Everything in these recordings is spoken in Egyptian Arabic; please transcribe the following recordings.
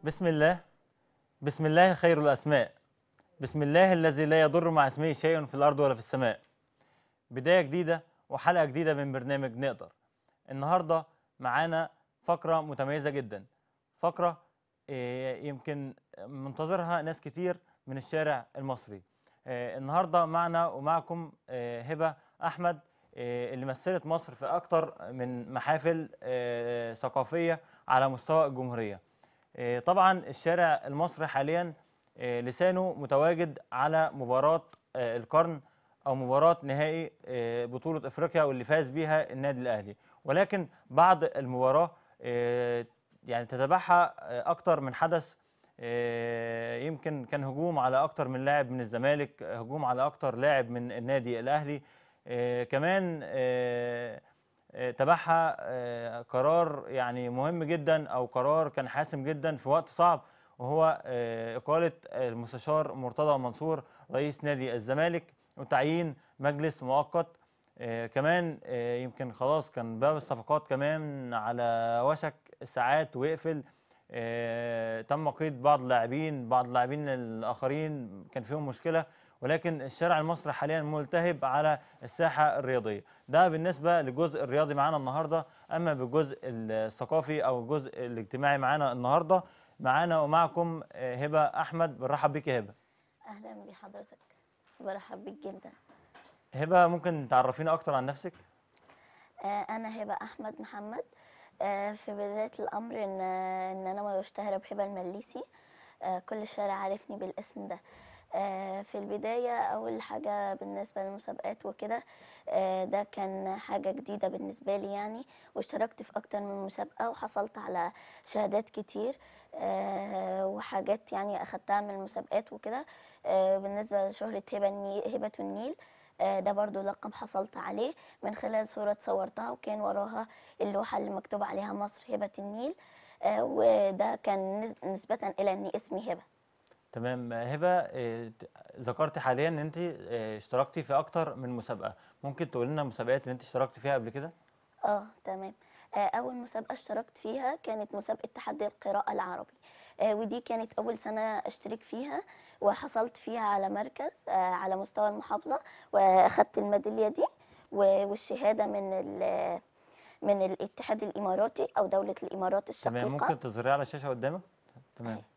بسم الله بسم الله خير الأسماء بسم الله الذي لا يضر مع اسمه شيء في الأرض ولا في السماء بداية جديدة وحلقة جديدة من برنامج نقدر النهاردة معانا فقرة متميزة جدا فقرة آه، يمكن منتظرها ناس كتير من الشارع المصري آه، النهاردة معنا ومعكم آه، هبة أحمد آه، اللي مثلت مصر في أكتر من محافل آه، ثقافية على مستوى الجمهورية آه، طبعا الشارع المصري حاليا آه، لسانه متواجد على مباراة آه، القرن أو مباراة نهائي آه، بطولة أفريقيا واللي فاز بيها النادي الأهلي ولكن بعد المباراة آه، يعني تتبعها آه، أكتر من حدث آه، يمكن كان هجوم على أكتر من لاعب من الزمالك هجوم على أكتر لاعب من النادي الأهلي آه، كمان آه، آه، تبعها آه، قرار يعني مهم جدا او قرار كان حاسم جدا في وقت صعب وهو آه، اقاله المستشار مرتضى منصور رئيس نادي الزمالك وتعيين مجلس مؤقت آه، كمان آه، يمكن خلاص كان باب الصفقات كمان على وشك الساعات ويقفل آه، تم قيد بعض اللاعبين بعض اللاعبين الاخرين كان فيهم مشكله ولكن الشارع المصري حاليا ملتهب على الساحه الرياضيه ده بالنسبه للجزء الرياضي معانا النهارده اما بالجزء الثقافي او الجزء الاجتماعي معانا النهارده معانا ومعكم آه، هبه احمد بنرحب بيك يا هبه اهلا بحضرتك برحب بيك جدا هبه ممكن تعرفينا اكتر عن نفسك آه، انا هبه احمد محمد آه، في بدايه الامر ان ان انا مشتهره بهبه المليسي آه، كل الشارع عارفني بالاسم ده آه، في البدايه اول حاجه بالنسبه للمسابقات وكده آه، ده كان حاجه جديده بالنسبه لي يعني واشتركت في اكتر من مسابقه وحصلت على شهادات كتير آه، وحاجات يعني اخدتها من المسابقات وكده آه، بالنسبه لشهره هبه النيل هبه النيل آه، ده برضو لقب حصلت عليه من خلال صورة صورتها وكان وراها اللوحة اللي مكتوب عليها مصر هبة النيل آه، وده كان نس- نسبة إلى أن اسمي هبة تمام آه، هبه آه، ت- ذكرتي حاليا ان انت آه، اشتركتي في اكتر من مسابقه ممكن تقول لنا المسابقات اللي انت اشتركتي فيها قبل كده اه تمام آه، أول مسابقة اشتركت فيها كانت مسابقة تحدي القراءة العربي آه، ودي كانت أول سنة أشترك فيها وحصلت فيها على مركز آه، على مستوى المحافظة وأخدت الميدالية دي و- والشهادة من ال- من الاتحاد الإماراتي أو دولة الإمارات الشقيقة تمام ممكن تظهريها على الشاشه قدامك تمام أهي.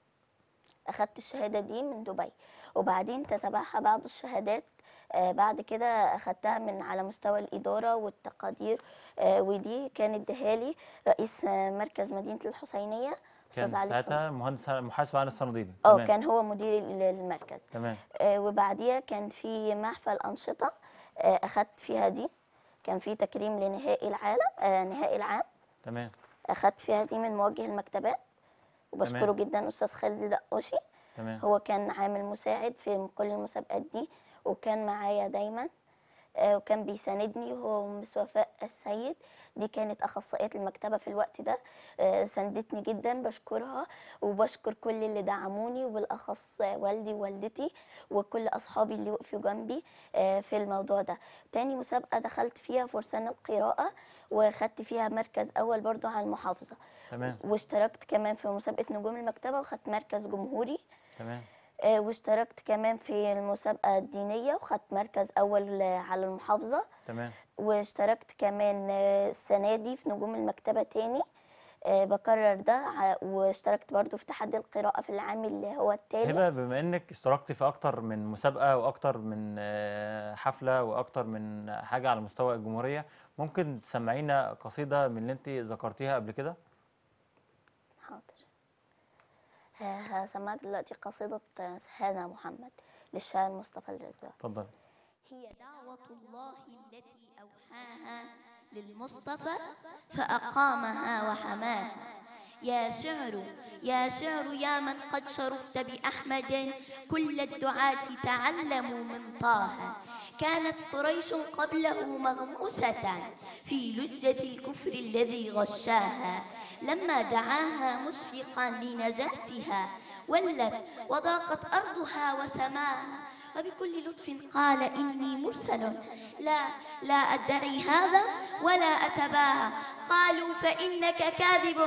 اخدت الشهاده دي من دبي وبعدين تتبعها بعض الشهادات آه، بعد كده اخدتها من على مستوى الاداره والتقادير آه، ودي كانت دهالي رئيس آه، مركز مدينه الحسينيه كان استاذ علي الصن- ساعتها مهندس محاسب علي الصناديلي اه تمام كان هو مدير ال- المركز تمام آه، وبعديها كان في محفل انشطه آه، اخدت فيها دي كان في تكريم لنهائي العالم آه، نهائي العام تمام اخدت فيها دي من موجه المكتبات وبشكره تمام. جدا استاذ خالد الرقاشي تمام هو كان عامل مساعد في كل المسابقات دي وكان معايا دايما آه، وكان بيساندني وهو ومس وفاء السيد دي كانت أخصائية المكتبة في الوقت ده آه، ساندتني جدا بشكرها وبشكر كل اللي دعموني وبالأخص آه، والدي ووالدتي وكل أصحابي اللي وقفوا جنبي آه، في الموضوع ده تاني مسابقة دخلت فيها فرسان القراءة وخدت فيها مركز أول برضو على المحافظة تمام واشتركت كمان في مسابقة نجوم المكتبة وخدت مركز جمهوري تمام آه، واشتركت كمان في المسابقة الدينية وخدت مركز أول آه، على المحافظة تمام واشتركت كمان آه، السنة دي في نجوم المكتبة تاني آه، بكرر ده ع- واشتركت برضو في تحدي القراءة في العام اللي هو التالي هبه بما انك اشتركتي في اكتر من مسابقه واكتر من آه، حفله واكتر من حاجه على مستوى الجمهوريه ممكن تسمعينا قصيده من اللي انت ذكرتيها قبل كده حاضر ه- هسمعك دلوقتي قصيدة آه، هنا محمد للشاعر مصطفى الرزاق اتفضل هي دعوة الله التي أوحاها للمصطفى فأقامها وحماها يا شعر يا شعر يا من قد شرفت بأحمد كل الدعاة تعلموا من طه كانت قريش قبله مغموسة في لجة الكفر الذي غشاها لما دعاها مشفقا لنجاتها ولت وضاقت أرضها وسماها وبكل لطف قال إني مرسل لا لا أدعي هذا ولا أتباهى قالوا فإنك كاذب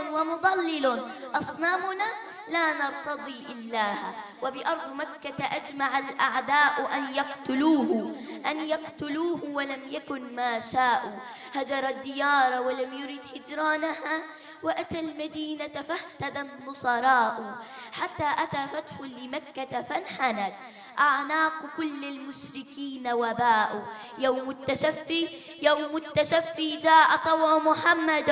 ومضلل أصنامنا لا نرتضي إلاها وبأرض مكة أجمع الأعداء أن يقتلوه أن يقتلوه ولم يكن ما شاءوا هجر الديار ولم يرد هجرانها وأتى المدينة فاهتدى النصراء حتى أتى فتح لمكة فانحنت أعناق كل المشركين وباء يوم التشفي يوم التشفي جاء طوع محمد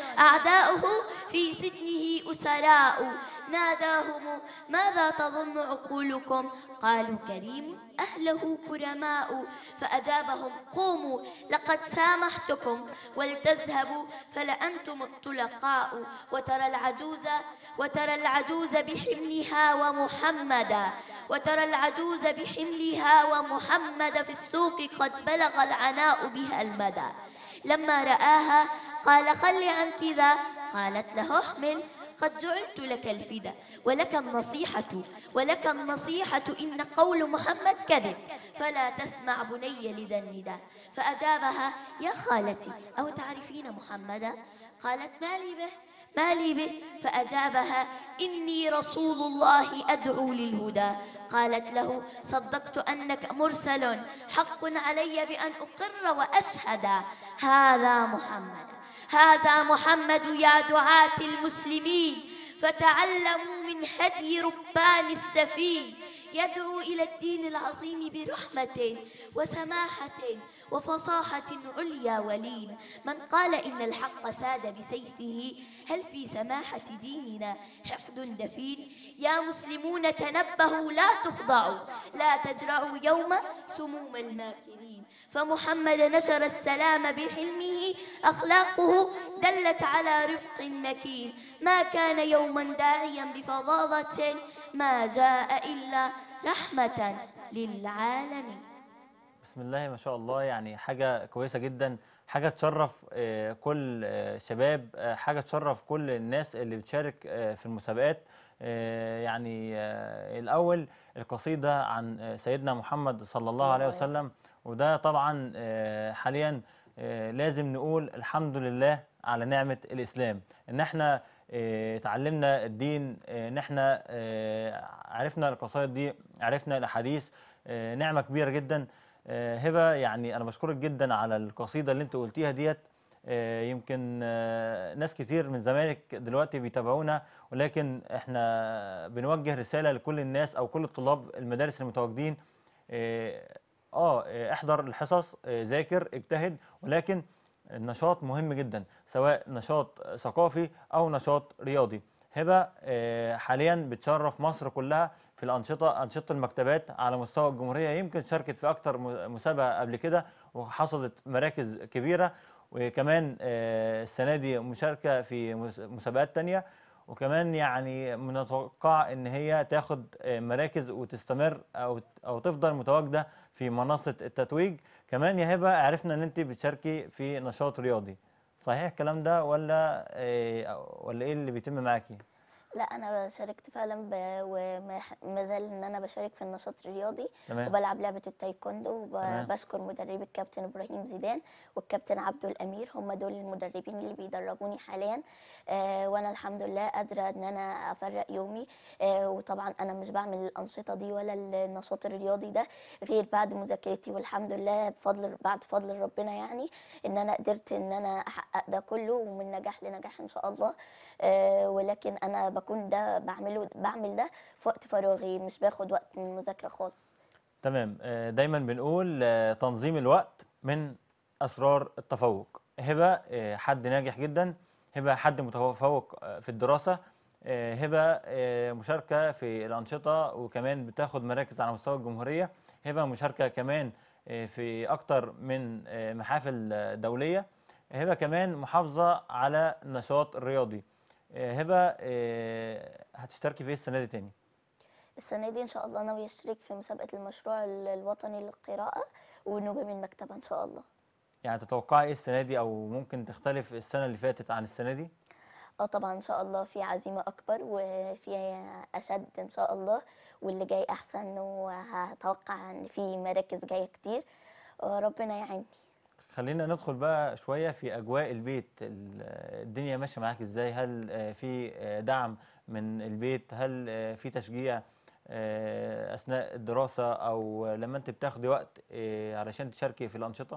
أعداؤه في سجنه أسراء ناداهم ماذا تظن عقولكم قالوا كريم أهله كرماء فأجابهم قوموا لقد سامحتكم ولتذهبوا فلأنتم الطلقاء وترى العجوز وترى العجوز بحملها ومحمدا وترى العجوز بحملها ومحمد في السوق قد بلغ العناء بها المدى لما رآها قال خل عنك ذا قالت له احمل قد جعلت لك الفدا ولك النصيحة ولك النصيحة إن قول محمد كذب فلا تسمع بني لدى النداء فأجابها يا خالتي أو تعرفين محمدا قالت ما لي به ما لي به فأجابها إني رسول الله أدعو للهدى قالت له صدقت أنك مرسل حق علي بأن أقر وأشهد هذا محمد هذا محمد يا دعاة المسلمين فتعلموا من هدي ربان السفين يدعو إلى الدين العظيم برحمة وسماحة وفصاحة عليا ولين من قال إن الحق ساد بسيفه هل في سماحة ديننا حقد دفين يا مسلمون تنبهوا لا تخضعوا لا تجرعوا يوم سموم الماكرين فمحمد نشر السلام بحلمه أخلاقه دلت على رفق مكين ما كان يوما داعيا بفظاظة ما جاء إلا رحمة للعالمين بسم الله ما شاء الله يعني حاجة كويسة جدا حاجة تشرف آه، كل آه، شباب آه، حاجة تشرف كل الناس اللي بتشارك آه، في المسابقات آه، يعني آه، الأول القصيدة عن آه، سيدنا محمد صلى الله عليه الله عليه وسلم وده طبعا آه، حاليا آه، لازم نقول الحمد لله على نعمة الإسلام إن احنا آه، اتعلمنا الدين آه، ان احنا آه، عرفنا القصائد دي عرفنا الأحاديث آه، نعمة كبيرة جدا آه، هبة يعني أنا بشكرك جدا على القصيدة اللي أنت قلتيها ديت آه، يمكن آه، ناس كتير من زمايلك دلوقتي بيتابعونا ولكن احنا بنوجه رسالة لكل الناس أو كل الطلاب المدارس المتواجدين آه آه، آه، احضر الحصص آه، ذاكر اجتهد ولكن النشاط مهم جدا سواء نشاط ثقافي أو نشاط رياضي هبة آه، حاليا بتشرف مصر كلها في الأنشطة أنشطة المكتبات على مستوى الجمهورية يمكن شاركت في أكتر م- مسابقة قبل كده وحصلت مراكز كبيرة وكمان آه، السنة دي مشاركة في مس- مسابقات تانية وكمان يعني بنتوقع ان هي تاخد آه، مراكز وتستمر او او تفضل متواجده في منصه التتويج كمان يا هبه عرفنا ان انت بتشاركي في نشاط رياضي صحيح الكلام ده ولا آه، ولا ايه اللي بيتم معاكي لا انا شاركت فعلا ب... وما زال ان انا بشارك في النشاط الرياضي تمام وبلعب لعبه التايكوندو تمام. وبشكر مدربي الكابتن ابراهيم زيدان والكابتن عبدو الامير هم دول المدربين اللي بيدربوني حاليا آه وانا الحمد لله قادره ان انا افرق يومي آه وطبعا انا مش بعمل الانشطه دي ولا النشاط الرياضي ده غير بعد مذاكرتي والحمد لله بفضل بعد فضل ربنا يعني ان انا قدرت ان انا احقق ده كله ومن نجاح لنجاح ان شاء الله آه، ولكن انا بكون ده بعمله بعمل ده في وقت فراغي مش باخد وقت من المذاكره خالص تمام آه، دايما بنقول آه، تنظيم الوقت من اسرار التفوق هبه آه، حد ناجح جدا هبه حد متفوق آه، في الدراسه آه، هبه آه، مشاركه في الانشطه وكمان بتاخد مراكز على مستوى الجمهوريه هبه مشاركه كمان آه، في اكتر من آه، محافل آه، دوليه هبه كمان محافظه على النشاط الرياضي آه، هبه آه، هتشتركي في ايه السنه دي تاني السنه دي ان شاء الله ناوي اشترك في مسابقه المشروع ال- الوطني للقراءه ونجوم المكتبه ان شاء الله يعني تتوقعي ايه السنه دي او ممكن تختلف السنه اللي فاتت عن السنه دي اه طبعا ان شاء الله في عزيمة اكبر وفي اشد ان شاء الله واللي جاي احسن وهتوقع ان في مراكز جاية كتير وربنا يعيني خلينا ندخل بقى شوية في أجواء البيت ال- الدنيا ماشية معاك إزاي هل آه، في آه، دعم من البيت هل آه، في تشجيع آه، أثناء الدراسة أو لما أنت بتاخدي وقت آه، علشان تشاركي في الأنشطة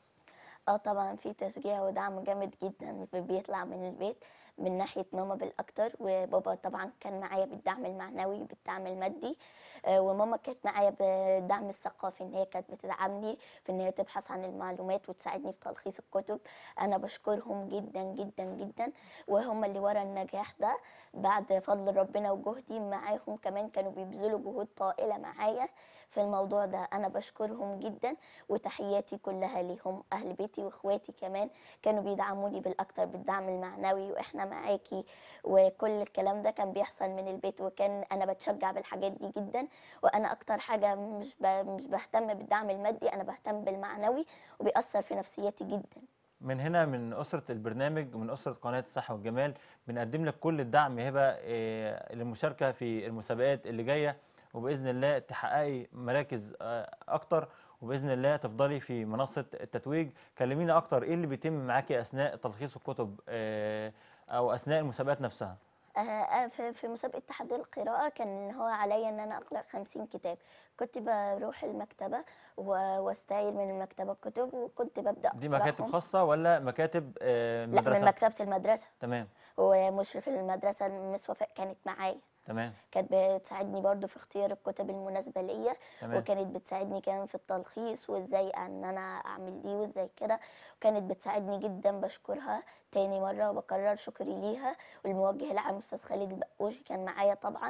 اه طبعا في تشجيع ودعم جامد جدا بيطلع من البيت من ناحية ماما بالأكتر وبابا طبعا كان معايا بالدعم المعنوي بالدعم المادي آه، وماما كانت معايا بالدعم الثقافي ان هي كانت بتدعمني في ان هي تبحث عن المعلومات وتساعدني في تلخيص الكتب انا بشكرهم جدا جدا جدا وهم اللي ورا النجاح ده بعد فضل ربنا وجهدي معاهم كمان كانوا بيبذلوا جهود طائلة معايا في الموضوع ده انا بشكرهم جدا وتحياتي كلها ليهم اهل بيتي واخواتي كمان كانوا بيدعموني بالاكتر بالدعم المعنوي واحنا معاكي وكل الكلام ده كان بيحصل من البيت وكان انا بتشجع بالحاجات دي جدا وانا اكتر حاجه مش ب... مش بهتم بالدعم المادي انا بهتم بالمعنوي وبيأثر في نفسيتي جدا من هنا من أسرة البرنامج ومن أسرة قناة الصحة والجمال بنقدم لك كل الدعم يا هبة آه، للمشاركة في المسابقات اللي جاية وبإذن الله تحققي مراكز آه، أكتر وبإذن الله تفضلي في منصة التتويج كلمينا أكتر إيه اللي بيتم معاكي أثناء تلخيص الكتب آه، أو أثناء المسابقات نفسها آه، آه، في في مسابقة تحدي القراءة كان هو عليا إن أنا أقرأ خمسين كتاب كنت بروح المكتبة و- واستعير من المكتبة كتب وكنت ببدأ دي مكاتب أقرأهم. خاصة ولا مكاتب آه، لا من مدرسة مكتبة المدرسة تمام ومشرف المدرسة مس وفاء كانت معايا تمام كانت بتساعدني برضو في اختيار الكتب المناسبة ليا تمام وكانت بتساعدني كمان في التلخيص وازاي ان انا اعمل دي وازاي كده وكانت بتساعدني جدا بشكرها تاني مرة وبكرر شكري ليها والموجه العام استاذ خالد البقوشي كان معايا طبعا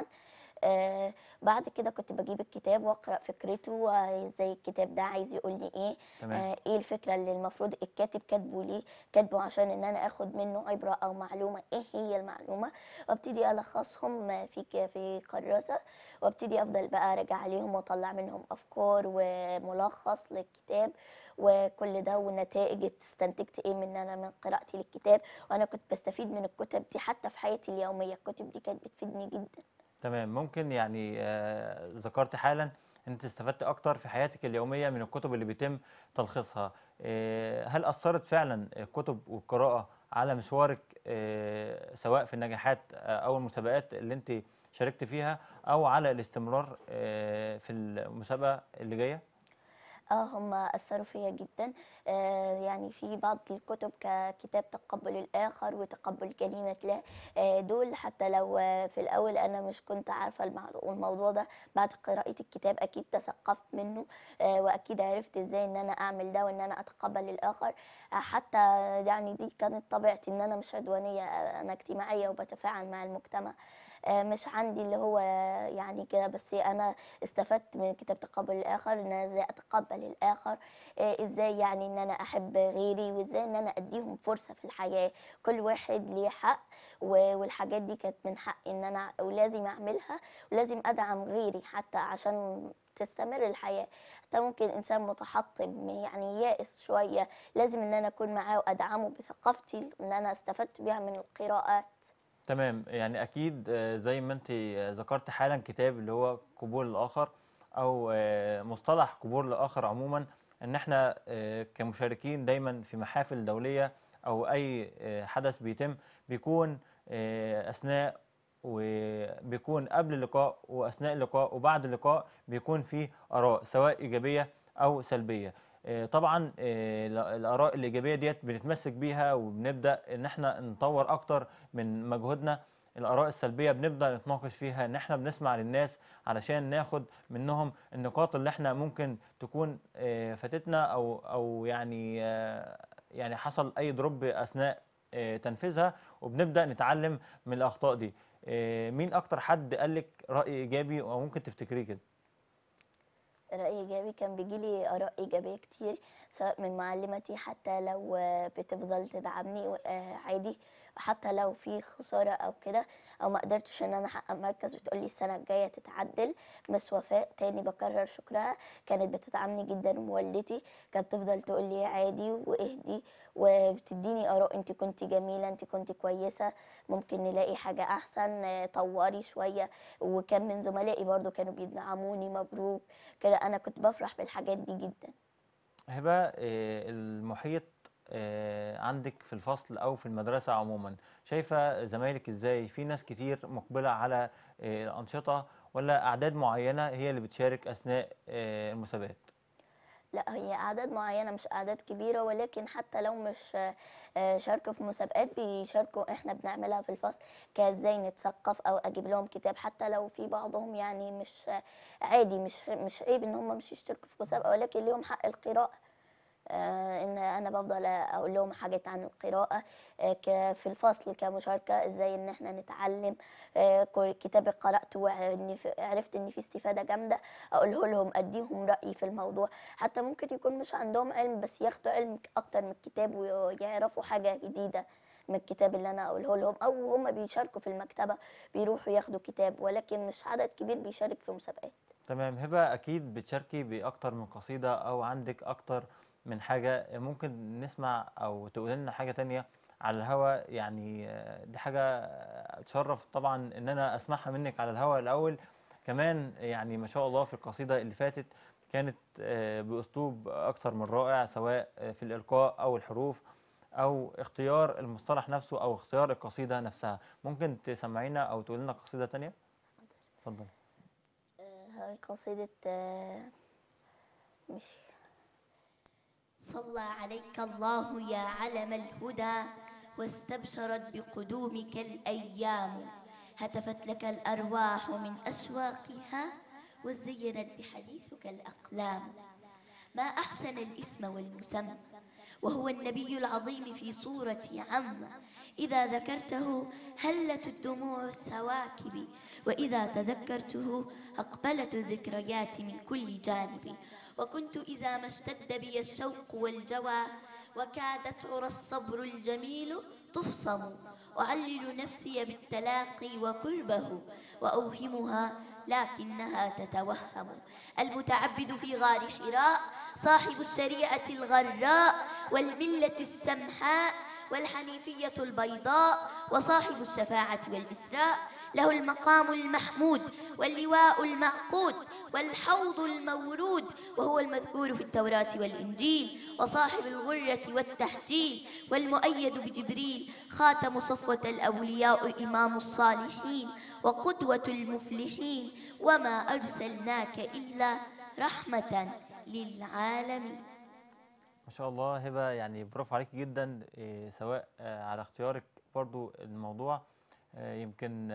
آه بعد كده كنت بجيب الكتاب واقرا فكرته وازاي الكتاب ده عايز يقول لي ايه تمام آه ايه الفكره اللي المفروض الكاتب كاتبه ليه كاتبه عشان ان انا اخد منه عبره او معلومه ايه هي المعلومه وابتدي الخصهم آه، في ك- في كراسه وابتدي افضل بقى اراجع عليهم واطلع منهم افكار وملخص للكتاب وكل ده والنتائج استنتجت ايه من انا من قراءتي للكتاب وانا كنت بستفيد من الكتب دي حتى في حياتي اليوميه الكتب دي كانت بتفيدني جدا تمام ممكن يعني آه، ذكرت حالا ان انت استفدت اكتر في حياتك اليوميه من الكتب اللي بيتم تلخيصها آه، هل اثرت فعلا الكتب والقراءه على مشوارك آه، سواء في النجاحات آه، او المسابقات اللي انت شاركت فيها او على الاستمرار آه، في المسابقه اللي جايه اه هم أثروا فيا جدا آه يعني في بعض الكتب ككتاب تقبل الآخر وتقبل كلمة لا آه دول حتى لو آه في الأول أنا مش كنت عارفة المعلو- الموضوع ده بعد قراءة الكتاب أكيد تثقفت منه آه وأكيد عرفت إزاي إن أنا أعمل ده وإن أنا أتقبل الآخر آه حتى يعني دي كانت طبيعتي إن أنا مش عدوانية آه أنا اجتماعية وبتفاعل مع المجتمع آه مش عندي اللي هو يعني كده بس أنا استفدت من كتاب تقبل الآخر إن أنا إزاي أتقبل الآخر آه، إزاي يعني إن أنا أحب غيري وإزاي إن أنا أديهم فرصة في الحياة كل واحد ليه حق و- والحاجات دي كانت من حقي إن أنا ولازم أعملها ولازم أدعم غيري حتى عشان تستمر الحياة حتى ممكن إنسان متحطم يعني يائس شوية لازم إن أنا أكون معاه وأدعمه بثقافتي اللي أنا استفدت بيها من القراءات تمام يعني اكيد آه، زي ما انت آه، ذكرت حالا كتاب اللي هو قبول الاخر او آه، مصطلح قبول الاخر عموما ان احنا آه، كمشاركين دايما في محافل دوليه او اي آه، حدث بيتم بيكون آه، اثناء وبيكون قبل اللقاء واثناء اللقاء وبعد اللقاء بيكون فيه اراء سواء ايجابيه او سلبيه آه، طبعا آه، ال- الاراء الايجابيه ديت بنتمسك بيها وبنبدا ان احنا نطور اكتر من مجهودنا الاراء السلبيه بنبدا نتناقش فيها ان احنا بنسمع للناس علشان ناخد منهم النقاط اللي احنا ممكن تكون آه، فاتتنا او او يعني آه، يعني حصل اي دروب اثناء آه، تنفيذها وبنبدا نتعلم من الاخطاء دي آه، مين اكتر حد قال لك راي ايجابي او ممكن تفتكريه كده رأي إيجابي كان بيجيلي آراء إيجابية كتير سواء من معلمتي حتى لو آه، بتفضل تدعمني آه، عادي وحتى لو في خساره او كده او ما قدرتش ان انا احقق مركز بتقولي السنه الجايه تتعدل مس وفاء تاني بكرر شكرها كانت بتدعمني جدا ووالدتي كانت تفضل تقول لي عادي واهدي وبتديني اراء انت كنت جميله انت كنت كويسه ممكن نلاقي حاجه احسن آه، طوري شويه وكان من زملائي برضو كانوا بيدعموني مبروك كده انا كنت بفرح بالحاجات دي جدا هبه آه، المحيط آه، عندك في الفصل او في المدرسه عموما شايفه زمايلك ازاي في ناس كتير مقبله على آه، الانشطه ولا اعداد معينه هي اللي بتشارك اثناء آه، المسابقات لا هي أعداد معينة مش أعداد كبيرة ولكن حتى لو مش آه، شاركوا في مسابقات بيشاركوا احنا بنعملها في الفصل كازاي نتثقف او اجيب لهم كتاب حتى لو في بعضهم يعني مش عادي مش مش عيب ان هم مش يشتركوا في مسابقة ولكن ليهم حق القراءة آه، ان انا بفضل اقول لهم حاجات عن القراءه آه، ك- في الفصل كمشاركه ازاي ان احنا نتعلم آه، كل كتاب قراته وإن في- عرفت ان في استفاده جامده اقوله لهم اديهم رايي في الموضوع حتى ممكن يكون مش عندهم علم بس ياخدوا علم اكتر من الكتاب ويعرفوا حاجه جديده من الكتاب اللي انا اقوله لهم او هم بيشاركوا في المكتبه بيروحوا ياخدوا كتاب ولكن مش عدد كبير بيشارك في مسابقات تمام هبه اكيد بتشاركي باكتر من قصيده او عندك اكتر من حاجه ممكن نسمع او تقول لنا حاجه تانية على الهوا يعني آه، دي حاجه آه، تشرف طبعا ان انا اسمعها منك على الهوا الاول كمان يعني ما شاء الله في القصيده اللي فاتت كانت آه، باسلوب اكثر من رائع سواء آه، في الالقاء او الحروف او اختيار المصطلح نفسه او اختيار القصيده نفسها ممكن تسمعينا او تقول لنا قصيده تانية اتفضل آه، قصيده آه، مش صلى عليك الله يا علم الهدى واستبشرت بقدومك الأيام هتفت لك الأرواح من أشواقها وزينت بحديثك الأقلام ما أحسن الاسم والمسمى وهو النبي العظيم في صورة عم إذا ذكرته هلت الدموع السواكب وإذا تذكرته أقبلت الذكريات من كل جانب وكنت إذا ما اشتد بي الشوق والجوى وكادت عرى الصبر الجميل تفصم أعلل نفسي بالتلاقي وكربه وأوهمها لكنها تتوهم المتعبد في غار حراء صاحب الشريعة الغراء والملة السمحاء والحنيفية البيضاء وصاحب الشفاعة والإسراء له المقام المحمود واللواء المعقود والحوض المورود وهو المذكور في التوراة والإنجيل وصاحب الغرة والتحجيل والمؤيد بجبريل خاتم صفوة الأولياء إمام الصالحين وقدوة المفلحين وما أرسلناك إلا رحمة للعالمين ما شاء الله هبة يعني برافو عليك جدا إيه، سواء آه، على اختيارك برضو الموضوع آه، يمكن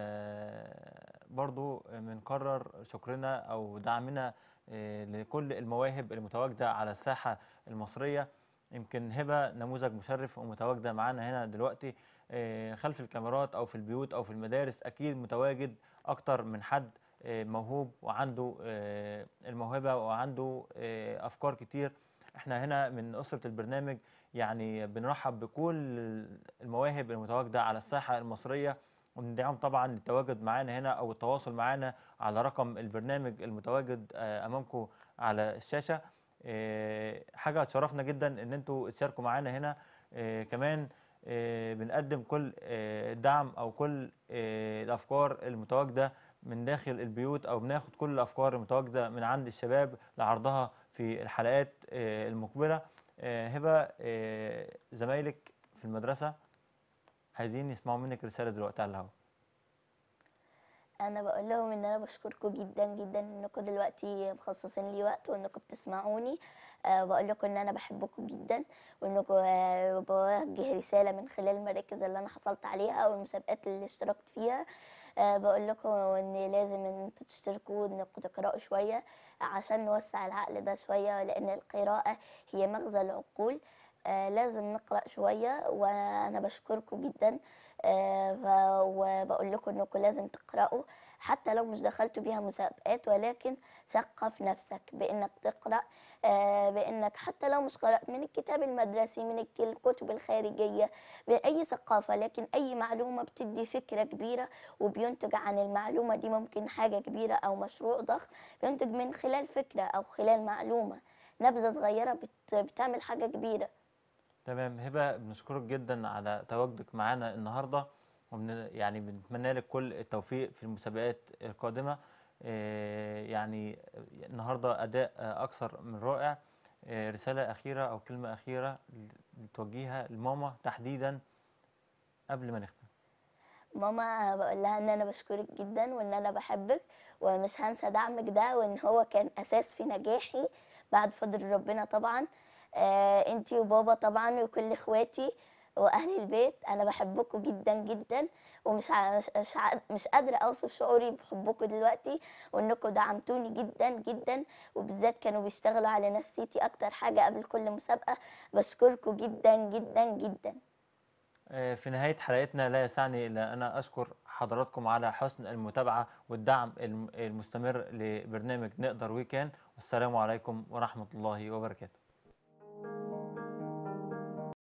آه، برضو بنكرر شكرنا أو دعمنا آه، لكل المواهب المتواجدة على الساحة المصرية يمكن هبة نموذج مشرف ومتواجدة معانا هنا دلوقتي آه، خلف الكاميرات أو في البيوت أو في المدارس أكيد متواجد أكتر من حد آه، موهوب وعنده آه، الموهبة وعنده آه، أفكار كتير احنا هنا من أسرة البرنامج يعني بنرحب بكل المواهب المتواجدة على الساحة المصرية وبندعم طبعا للتواجد معانا هنا أو التواصل معانا على رقم البرنامج المتواجد آه، أمامكم على الشاشة آه، حاجة تشرفنا جدا إن انتوا تشاركوا معانا هنا آه، كمان آه، بنقدم كل آه، الدعم أو كل آه، الأفكار المتواجدة من داخل البيوت أو بناخد كل الأفكار المتواجدة من عند الشباب لعرضها في الحلقات آه، المقبلة آه، هبة آه، زمايلك في المدرسة عايزين يسمعوا منك رسالة دلوقتي على الهواء انا بقول لهم ان انا بشكركم جدا جدا انكم دلوقتي مخصصين لي وقت وانكم بتسمعوني أه بقول لكم ان انا بحبكم جدا وانكم أه بوجه رساله من خلال المراكز اللي انا حصلت عليها او المسابقات اللي اشتركت فيها أه بقول لكم ان لازم ان انتوا تشتركوا وانكم تقراوا شويه عشان نوسع العقل ده شويه لان القراءه هي مغزى العقول آه لازم نقرا شويه وانا بشكركم جدا آه ف- بقول لكم انكم لازم تقرأوا حتى لو مش دخلتوا بيها مسابقات ولكن ثقف نفسك بانك تقرأ آه، بانك حتى لو مش قرأت من الكتاب المدرسي من الك- الكتب الخارجية بأي ثقافة لكن أي معلومة بتدي فكرة كبيرة وبينتج عن المعلومة دي ممكن حاجة كبيرة أو مشروع ضخم بينتج من خلال فكرة أو خلال معلومة نبذة صغيرة بت- بتعمل حاجة كبيرة تمام هبة بنشكرك جدا على تواجدك معانا النهاردة وبن يعني بنتمنى لك كل التوفيق في المسابقات القادمة آه، يعني النهاردة أداء آه، أكثر من رائع آه، رسالة أخيرة أو كلمة أخيرة توجهها لماما تحديدا قبل ما نختم ماما بقول لها ان انا بشكرك جدا وان انا بحبك ومش هنسى دعمك ده وان هو كان اساس في نجاحي بعد فضل ربنا طبعا آه انتي وبابا طبعا وكل اخواتي واهل البيت انا بحبكم جدا جدا ومش ع- مش مش, ع- مش قادره اوصف شعوري بحبكم دلوقتي وانكم دعمتوني جدا جدا وبالذات كانوا بيشتغلوا على نفسيتي اكتر حاجه قبل كل مسابقه بشكركم جدا جدا جدا آه، في نهاية حلقتنا لا يسعني إلا أنا أشكر حضراتكم على حسن المتابعة والدعم الم- المستمر لبرنامج نقدر ويكان والسلام عليكم ورحمة الله وبركاته